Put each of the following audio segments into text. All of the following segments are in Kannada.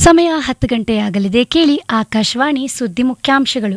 ಸಮಯ ಹತ್ತು ಗಂಟೆಯಾಗಲಿದೆ ಕೇಳಿ ಆಕಾಶವಾಣಿ ಸುದ್ದಿ ಮುಖ್ಯಾಂಶಗಳು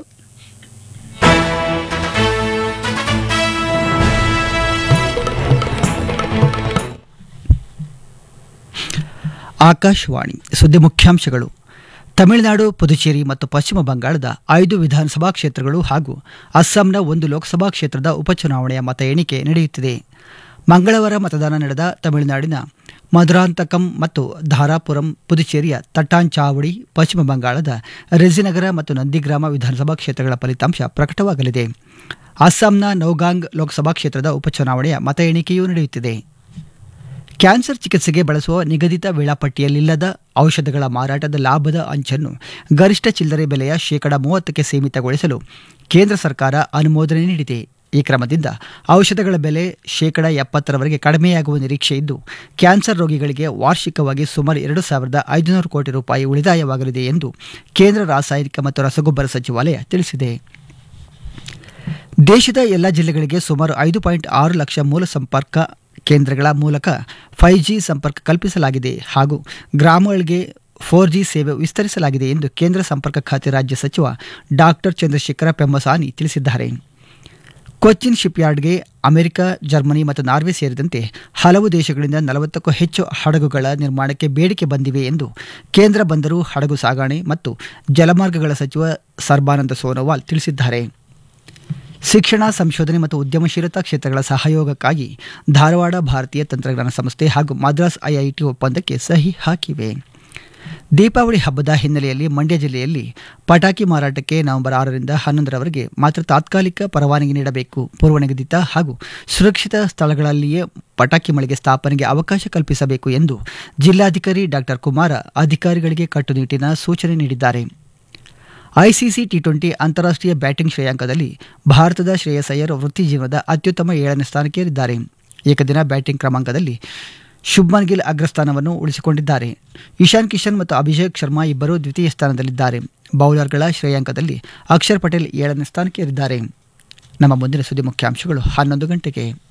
ಆಕಾಶವಾಣಿ ಸುದ್ದಿ ಮುಖ್ಯಾಂಶಗಳು ತಮಿಳುನಾಡು ಪುದುಚೇರಿ ಮತ್ತು ಪಶ್ಚಿಮ ಬಂಗಾಳದ ಐದು ವಿಧಾನಸಭಾ ಕ್ಷೇತ್ರಗಳು ಹಾಗೂ ಅಸ್ಸಾಂನ ಒಂದು ಲೋಕಸಭಾ ಕ್ಷೇತ್ರದ ಉಪಚುನಾವಣೆಯ ಮತ ಎಣಿಕೆ ನಡೆಯುತ್ತಿದೆ ಮಂಗಳವಾರ ಮತದಾನ ನಡೆದ ತಮಿಳುನಾಡಿನ ಮಧುರಾಂತಕಂ ಮತ್ತು ಧಾರಾಪುರಂ ಪುದುಚೇರಿಯ ತಟ್ಟಾಂಚಾವಡಿ ಪಶ್ಚಿಮ ಬಂಗಾಳದ ರೆಜಿನಗರ ಮತ್ತು ನಂದಿಗ್ರಾಮ ವಿಧಾನಸಭಾ ಕ್ಷೇತ್ರಗಳ ಫಲಿತಾಂಶ ಪ್ರಕಟವಾಗಲಿದೆ ಅಸ್ಸಾಂನ ನೌಗಾಂಗ್ ಲೋಕಸಭಾ ಕ್ಷೇತ್ರದ ಉಪಚುನಾವಣೆಯ ಮತ ಎಣಿಕೆಯೂ ನಡೆಯುತ್ತಿದೆ ಕ್ಯಾನ್ಸರ್ ಚಿಕಿತ್ಸೆಗೆ ಬಳಸುವ ನಿಗದಿತ ವೇಳಾಪಟ್ಟಿಯಲ್ಲಿಲ್ಲದ ಔಷಧಗಳ ಮಾರಾಟದ ಲಾಭದ ಅಂಚನ್ನು ಗರಿಷ್ಠ ಚಿಲ್ಲರೆ ಬೆಲೆಯ ಶೇಕಡ ಮೂವತ್ತಕ್ಕೆ ಸೀಮಿತಗೊಳಿಸಲು ಕೇಂದ್ರ ಸರ್ಕಾರ ಅನುಮೋದನೆ ನೀಡಿದೆ ಈ ಕ್ರಮದಿಂದ ಔಷಧಗಳ ಬೆಲೆ ಶೇಕಡ ಎಪ್ಪತ್ತರವರೆಗೆ ಕಡಿಮೆಯಾಗುವ ನಿರೀಕ್ಷೆ ಇದ್ದು ಕ್ಯಾನ್ಸರ್ ರೋಗಿಗಳಿಗೆ ವಾರ್ಷಿಕವಾಗಿ ಸುಮಾರು ಎರಡು ಸಾವಿರದ ಐದುನೂರು ಕೋಟಿ ರೂಪಾಯಿ ಉಳಿತಾಯವಾಗಲಿದೆ ಎಂದು ಕೇಂದ್ರ ರಾಸಾಯನಿಕ ಮತ್ತು ರಸಗೊಬ್ಬರ ಸಚಿವಾಲಯ ತಿಳಿಸಿದೆ ದೇಶದ ಎಲ್ಲ ಜಿಲ್ಲೆಗಳಿಗೆ ಸುಮಾರು ಐದು ಪಾಯಿಂಟ್ ಆರು ಲಕ್ಷ ಮೂಲ ಸಂಪರ್ಕ ಕೇಂದ್ರಗಳ ಮೂಲಕ ಫೈವ್ ಜಿ ಸಂಪರ್ಕ ಕಲ್ಪಿಸಲಾಗಿದೆ ಹಾಗೂ ಗ್ರಾಮಗಳಿಗೆ ಫೋರ್ ಜಿ ಸೇವೆ ವಿಸ್ತರಿಸಲಾಗಿದೆ ಎಂದು ಕೇಂದ್ರ ಸಂಪರ್ಕ ಖಾತೆ ರಾಜ್ಯ ಸಚಿವ ಡಾಕ್ಟರ್ ಚಂದ್ರಶೇಖರ ಪೆಮ್ಮಸಾನಿ ತಿಳಿಸಿದ್ದಾರೆ ಕೊಚ್ಚಿನ್ ಶಿಪ್ಯಾರ್ಡ್ಗೆ ಅಮೆರಿಕ ಜರ್ಮನಿ ಮತ್ತು ನಾರ್ವೆ ಸೇರಿದಂತೆ ಹಲವು ದೇಶಗಳಿಂದ ನಲವತ್ತಕ್ಕೂ ಹೆಚ್ಚು ಹಡಗುಗಳ ನಿರ್ಮಾಣಕ್ಕೆ ಬೇಡಿಕೆ ಬಂದಿವೆ ಎಂದು ಕೇಂದ್ರ ಬಂದರು ಹಡಗು ಸಾಗಣೆ ಮತ್ತು ಜಲಮಾರ್ಗಗಳ ಸಚಿವ ಸರ್ಬಾನಂದ ಸೋನೋವಾಲ್ ತಿಳಿಸಿದ್ದಾರೆ ಶಿಕ್ಷಣ ಸಂಶೋಧನೆ ಮತ್ತು ಉದ್ಯಮಶೀಲತಾ ಕ್ಷೇತ್ರಗಳ ಸಹಯೋಗಕ್ಕಾಗಿ ಧಾರವಾಡ ಭಾರತೀಯ ತಂತ್ರಜ್ಞಾನ ಸಂಸ್ಥೆ ಹಾಗೂ ಮದ್ರಾಸ್ ಐಐಟಿ ಒಪ್ಪಂದಕ್ಕೆ ಸಹಿ ಹಾಕಿವೆ ದೀಪಾವಳಿ ಹಬ್ಬದ ಹಿನ್ನೆಲೆಯಲ್ಲಿ ಮಂಡ್ಯ ಜಿಲ್ಲೆಯಲ್ಲಿ ಪಟಾಕಿ ಮಾರಾಟಕ್ಕೆ ನವೆಂಬರ್ ಆರರಿಂದ ಹನ್ನೊಂದರವರೆಗೆ ಮಾತ್ರ ತಾತ್ಕಾಲಿಕ ಪರವಾನಗಿ ನೀಡಬೇಕು ಪೂರ್ವನಿಗದಿತ ಹಾಗೂ ಸುರಕ್ಷಿತ ಸ್ಥಳಗಳಲ್ಲಿಯೇ ಪಟಾಕಿ ಮಳಿಗೆ ಸ್ಥಾಪನೆಗೆ ಅವಕಾಶ ಕಲ್ಪಿಸಬೇಕು ಎಂದು ಜಿಲ್ಲಾಧಿಕಾರಿ ಡಾಕ್ಟರ್ ಕುಮಾರ ಅಧಿಕಾರಿಗಳಿಗೆ ಕಟ್ಟುನಿಟ್ಟಿನ ಸೂಚನೆ ನೀಡಿದ್ದಾರೆ ಐಸಿಸಿ ಟಿ ಟ್ವೆಂಟಿ ಅಂತಾರಾಷ್ಟ್ರೀಯ ಬ್ಯಾಟಿಂಗ್ ಶ್ರೇಯಾಂಕದಲ್ಲಿ ಭಾರತದ ಶ್ರೇಯಸ್ ಅಯ್ಯರ್ ವೃತ್ತಿ ಜೀವನದ ಅತ್ಯುತ್ತಮ ಏಳನೇ ಸ್ಥಾನಕ್ಕೇರಿದ್ದಾರೆ ಏಕದಿನ ಬ್ಯಾಟಿಂಗ್ ಕ್ರಮಾಂಕದಲ್ಲಿ ಶುಭ್ಮನ್ ಗಿಲ್ ಅಗ್ರಸ್ಥಾನವನ್ನು ಉಳಿಸಿಕೊಂಡಿದ್ದಾರೆ ಇಶಾನ್ ಕಿಶನ್ ಮತ್ತು ಅಭಿಷೇಕ್ ಶರ್ಮಾ ಇಬ್ಬರು ದ್ವಿತೀಯ ಸ್ಥಾನದಲ್ಲಿದ್ದಾರೆ ಬೌಲರ್ಗಳ ಶ್ರೇಯಾಂಕದಲ್ಲಿ ಅಕ್ಷರ್ ಪಟೇಲ್ ಏಳನೇ ಸ್ಥಾನಕ್ಕೇರಿದ್ದಾರೆ ನಮ್ಮ ಮುಂದಿನ ಸುದ್ದಿ ಮುಖ್ಯಾಂಶಗಳು ಹನ್ನೊಂದು ಗಂಟೆಗೆ